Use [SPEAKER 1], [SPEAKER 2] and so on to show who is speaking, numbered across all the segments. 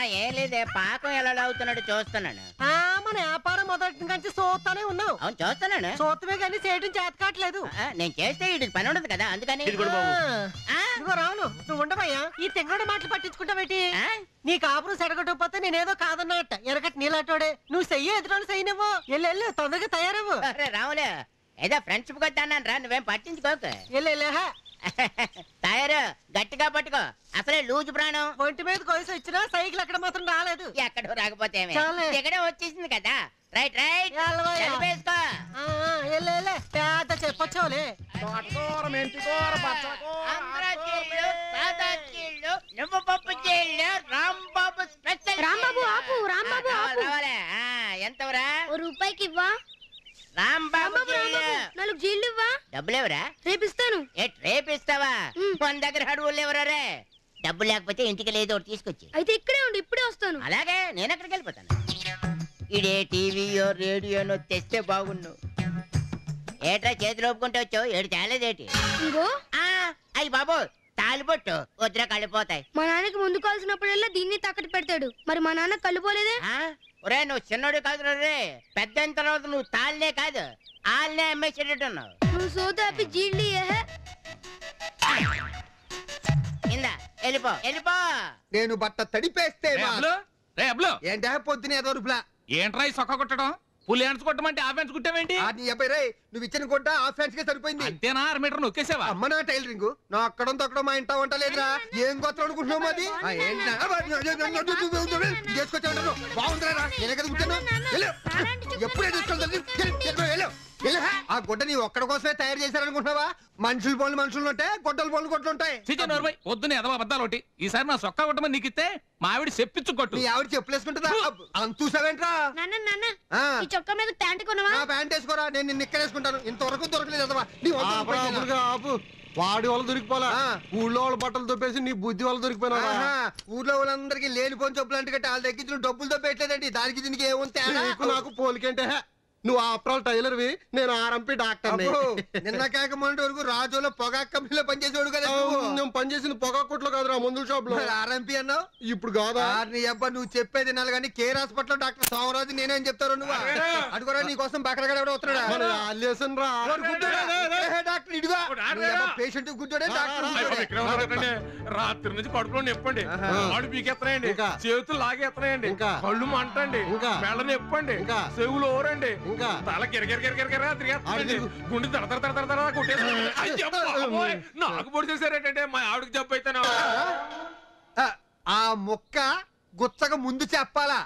[SPEAKER 1] ఏం లేదే పాకం ఎలా అవుతున్నాడు చూస్తున్నాను
[SPEAKER 2] ఆ మన వ్యాపారం మొదటి నుంచి చూస్తానే ఉన్నావు
[SPEAKER 1] అవును చూస్తున్నాను
[SPEAKER 2] చూస్తమే కానీ చేయడం చేత కావట్లేదు
[SPEAKER 1] ఆ, నేను చేస్తే ఇటు పని ఉండదు కదా అందుకని
[SPEAKER 3] ఇది కూడా బాబు.
[SPEAKER 1] ఆ,
[SPEAKER 2] ఇదిగో రావును నువ్వు ఉండవయ్యా ఈ తింగడు మాటలు పట్టించుకుంటావేటి
[SPEAKER 1] ఆ,
[SPEAKER 2] నీ కాపురం సెడగొట్టకపోతే నేనేదో కాదన్నట్ట ఎరగట్ నీలాటోడే నువ్వు చెయ్యి ఎదురు చెయ్యి ఎల్లు ఎల్లు తొందరగా తయారవ్వు
[SPEAKER 1] అరే రాములు ఏదో ఫ్రెండ్షిప్ కొద్దాను రా నువ్వేం పట్టించుకోకు
[SPEAKER 2] ఎల్లు ఎల్లేహా
[SPEAKER 1] తయారు గట్టిగా పట్టుకో అసలే లూజు ప్రాణం
[SPEAKER 2] ఒంటి మీద కొలిసి వచ్చినా సైకిల్ అక్కడ మాత్రం రాలేదు
[SPEAKER 1] ఎక్కడో రాకపోతే ఏమి?
[SPEAKER 2] చాలే.
[SPEAKER 1] ఇక్కడే వచ్చేసింది కదా రైట్ రైట్
[SPEAKER 2] ఎల్లవయ్యా.
[SPEAKER 1] కలిపేసుకో
[SPEAKER 2] ఆ, ఆ, ఎల్లు ఎల్లే పెద్ద చెప్పొచ్చావులే
[SPEAKER 1] ఆంధ్ర చీళ్ళు, సాదా చీళ్ళు, నువ్వు పప్పు చీళ్ళు, రాంబాబు స్పెషల్
[SPEAKER 4] రాంబాబు,
[SPEAKER 1] చీళ్ళు.
[SPEAKER 4] ఆపు, రాంబాబు,
[SPEAKER 1] ఆ,
[SPEAKER 4] ఆపు.
[SPEAKER 1] రావాలి, రావాలి. ఆ, ఎంతవరా
[SPEAKER 4] ఓ రూపాయికి ఇవ్వా
[SPEAKER 1] రాంబాబు
[SPEAKER 4] రాంబాబు
[SPEAKER 1] చీళ్ళు.
[SPEAKER 4] రాంబాబు నాలుగు జీళ్ళు ఇవ్వా
[SPEAKER 1] డబ్బులు ఎవరా
[SPEAKER 4] రేపు ఇస్తాను
[SPEAKER 1] ఏ రేపు ఇస్తావా
[SPEAKER 4] ఉమ్.
[SPEAKER 1] మన దగ్గర అడుగులు ఎవరా రే డబ్బు లేకపోతే ఇంటికి లేదో ఒకటి తీసుకొచ్చి
[SPEAKER 4] అయితే ఇక్కడే ఉండి ఇప్పుడే వస్తాను
[SPEAKER 1] అలాగే నేను ఎక్కడికి వెళ్ళిపోతాను ఇడే టీవీయో రేడియోనో తెస్తే బాగుండు ఏట్రా చేతులు ఒప్పుకుంటే వచ్చావు ఏడు తేలేదేటి
[SPEAKER 4] ఇంకో
[SPEAKER 1] అయ్యి బాబు తాలిపొట్టు వద్దురా కళ్ళిపోతాయి
[SPEAKER 4] మా నాన్నకి ముందు కావాల్సినప్పుడల్లా దీన్ని తాకట్టు పెడతాడు మరి మా నాన్న కళ్ళు పోలేదే
[SPEAKER 1] ఆ? ఒరే నువ్వు చిన్నోడు కాదు రే పెద్ద అయిన తర్వాత నువ్వు తాళ్ళనే కాదు ఆళ్ళనే అమ్మేసేటట్టున్నావు
[SPEAKER 4] నువ్వు సోత ఆపి జీళ్ళు ఏహే
[SPEAKER 1] ఇందా వెళ్ళిపో వెళ్ళిపో
[SPEAKER 5] నేను బట్ట తడిపేస్తే
[SPEAKER 6] రే
[SPEAKER 5] మా-
[SPEAKER 6] అబ్లు రే అబ్లు
[SPEAKER 5] ఏంటా పొద్దున ఏదో రుపులా
[SPEAKER 6] ఏంట్రా ఈ సొక్క కొట్టడం పులి ఎన్స్ కొట్టమంటే ఆ ఫెన్స్ కుట్టావేంటి
[SPEAKER 5] ఆ నీ అబ్బాయి రే నువ్వు ఇచ్చిన కొట్ట ఆ ఫ్యాన్స్ కే సరిపోయింది
[SPEAKER 6] అంతేనా అర మీటర్ నొక్కేసావా
[SPEAKER 5] అమ్మ నా టైలరింగ్ నా అక్కడం తొక్కడం మా ఇంట వంట లేదురా ఏం గోత్రం అనుకుంటున్నావు మాది ఆ, ఏంటి నా- అబ్బా, చేసుకొచ్చావు బాగుందిరా నేను ఎక్కడ కూర్చాను వెళ్ళు. ఎప్పుడే తీసుకెళ్తాను వెళ్ళు వెళ్ళు ఆ గుడ్డ నీ ఒక్కడ కోసమే తయారు చేశారనుకుంటున్నావా మనుషుల పనులు మనుషులు ఉంటాయి గొడ్డల పనులు కొట్లు ఉంటాయి
[SPEAKER 6] చిచి నోర్మై పొద్దున ఎదవ అబద్ధాలు ఒకటి ఈసారి నా సొక్క కొట్టమని నీకు ఇస్తే మా ఆవిడ చెప్పించు కొట్టు
[SPEAKER 5] నీ ఆవిడ చెప్పులేసుకుంటుందా అంత చూసావేంట్రా
[SPEAKER 4] నాన్న నాన్న
[SPEAKER 5] ఆ.
[SPEAKER 4] ఈ చొక్కా మీద ప్యాంట్ కొనవా
[SPEAKER 5] నా ప్యాంట్ వేసుకోరా నేను నిన్న ఇక్కడ వేసుకుంటాను ఇంతవరకు దొరకలేదు అదవా నీ వంతు
[SPEAKER 7] ఆపురా,
[SPEAKER 5] రూపాయలు.
[SPEAKER 7] ఆపురుగా ఆపు వాడి వాళ్ళు దొరికిపోలా
[SPEAKER 5] ఆ.
[SPEAKER 7] ఊళ్ళో వాళ్ళ బట్టలు తొప్పేసి నీ బుద్ధి వాళ్ళు దొరికిపోయినా
[SPEAKER 5] ఆహా, ఊర్లో వాళ్ళందరికీ లేని పోని చెప్పులు అంటే వాళ్ళ దగ్గర నుంచి డబ్బులతో పెట్టలేదండి దానికి దీనికి ఏముంది తేడా?
[SPEAKER 7] నీకు నాకు పోలికంటే హే. నువ్వు ఆప్రాల్ టైలర్వి నేను ఆర్ఎంపీ డాక్టర్
[SPEAKER 5] అబ్బో, నిన్న కాక మొన్నటి వరకు రాజులో పొగా కంపెనీలో పనిచేసేవాడు కదా నువ్వు.
[SPEAKER 7] నేను పనిచేసింది పొగా కొట్లో కాదురా మందుల షాప్ లో
[SPEAKER 5] మరి ఆర్ఎంపీ అన్నావు
[SPEAKER 7] ఇప్పుడు కాదా
[SPEAKER 5] ఆ, నీ అబ్బా నువ్వు చెప్పేది వినాలి కానీ కేర్ హాస్పిటల్ డాక్టర్ సోమరాజు నేనేం చెప్తారు నువ్వు అడుగురా నీ కోసం బకరగా ఎవడో వస్తున్నాడా
[SPEAKER 7] మన ఆలేసన్ రా
[SPEAKER 5] ఎవరు గుడ్డోడా? ఏ, డాక్టర్ ఇడుగా పేషెంట్ గుడ్డోడే డాక్టర్ గుడ్డోడే.
[SPEAKER 6] రాత్రి నుంచి కడుపులో నొప్పండి
[SPEAKER 5] ఆహా.
[SPEAKER 6] ఆడు పీకెత్తనాయండి
[SPEAKER 7] ఇంకా?
[SPEAKER 6] చేతులు లాగేత్తనాయండి
[SPEAKER 7] ఇంకా?
[SPEAKER 6] కళ్ళు మంటండి
[SPEAKER 7] ఇంకా?
[SPEAKER 6] మెళ్ళ నొప్పండి
[SPEAKER 7] ఇంకా?
[SPEAKER 6] చెవులు ఓరండి
[SPEAKER 7] ఇంకా?
[SPEAKER 6] తల కిరకిరకిరకిరకిరా తిరిగేస్తుందండి
[SPEAKER 7] ఆడికి-
[SPEAKER 6] గుండె తడ తడ తడ తడ తడ కొట్టేస్తుంది అయ్యో బాబోయ్, నాకు పొడి చేశారేటంటే మా ఆవిడకి జబ్బు అయితేనా
[SPEAKER 5] ఆ, ఆ మొక్క గుచ్చక ముందు చెప్పాలా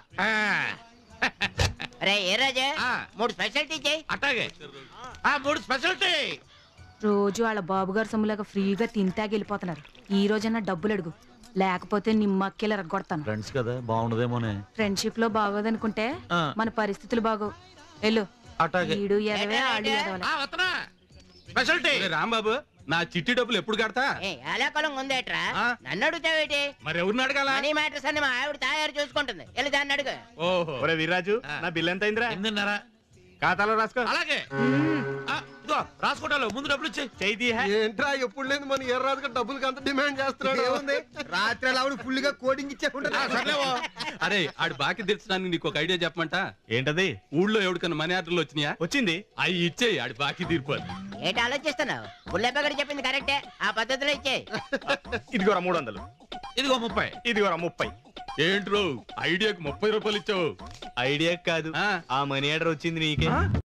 [SPEAKER 1] రే ఏ రాజా
[SPEAKER 6] ఆ.
[SPEAKER 1] మూడు స్పెషాలిటీ చేయి
[SPEAKER 6] అట్టాగే ఆ మూడు స్పెషాలిటీ
[SPEAKER 8] రోజు వాళ్ళ బాబుగారు సొమ్ములాగా ఫ్రీగా తింటాకి వెళ్ళిపోతున్నారు ఈ రోజన్నా డబ్బులు అడుగు లేకపోతే నిమ్మక్కిల రగ్గొడతాను
[SPEAKER 3] ఫ్రెండ్స్ కదా బాగుండదేమోనే
[SPEAKER 8] ఫ్రెండ్షిప్ లో బాగోదనుకుంటే
[SPEAKER 3] ఆ.
[SPEAKER 8] మన పరిస్థితులు బాగోవు వెళ్ళు
[SPEAKER 3] అట్టాగే
[SPEAKER 8] ఈడు ఎదవే ఆడు ఎదవలే
[SPEAKER 6] ఆ వస్తున్నా స్పెషాలిటీ
[SPEAKER 9] రాంబాబు నా చిట్టి డబ్బులు ఎప్పుడు కడతా
[SPEAKER 1] ఏ ఎలాకాలం ఉందేట్రా
[SPEAKER 9] ఆ?
[SPEAKER 1] నన్ను అడుగుతావేటి
[SPEAKER 6] మరి ఎవరిని అడగాల
[SPEAKER 1] మనీ మ్యాటర్స్ అన్ని మా ఆవిడ తయారు చూసుకుంటుంది వెళ్ళి దాన్ని అడుగు
[SPEAKER 9] ఓహో
[SPEAKER 3] ఒరే వీరాజు
[SPEAKER 9] ఆ.
[SPEAKER 3] నా బిల్ ఎంత అయిందిరా
[SPEAKER 9] ఎనిమిదిన్నర
[SPEAKER 3] ఖాతాలో రాసుకో
[SPEAKER 9] అలాగే ఆ, ఇదిగో రాసుకోవటాలు ముందు డబ్బులు ఇచ్చి
[SPEAKER 3] చేయి
[SPEAKER 7] ఏంట్రా ఎప్పుడు లేదు మన ఏ రాజుగా డబ్బులకి అంత డిమాండ్ చేస్తున్నాడు
[SPEAKER 5] ఏముంది రాత్రి ఆవిడ ఫుల్ గా కోడింగ్ ఇచ్చేకుంటుంది
[SPEAKER 9] అరే ఆడి బాకీ తీర్చడానికి నీకు ఒక ఐడియా చెప్పమంట
[SPEAKER 3] ఏంటది
[SPEAKER 9] ఊళ్ళో ఎవరికన్నా మనీ ఆర్డర్లు వచ్చినాయా
[SPEAKER 3] వచ్చింది
[SPEAKER 9] అవి ఇచ్చేయి ఆడి బాకీ తీర్పాలి
[SPEAKER 1] ఏంటి ఆలోచిస్తున్నావు బుల్లెబ్బగడి చెప్పింది కరెక్టే ఆ పద్ధతిలో ఇచ్చేయి
[SPEAKER 3] ఇదిగోరా మూడు వందలు
[SPEAKER 9] ఇదిగో ముప్పై
[SPEAKER 3] ఇదిగోరా ముప్పై
[SPEAKER 9] ఏంట్రో ఐడియాకి ముప్పై రూపాయలు ఇచ్చావు
[SPEAKER 3] ఐడియా కాదు
[SPEAKER 9] ఆ.
[SPEAKER 3] ఆ మనీ ఆర్డర్ వచ్చింది నీకే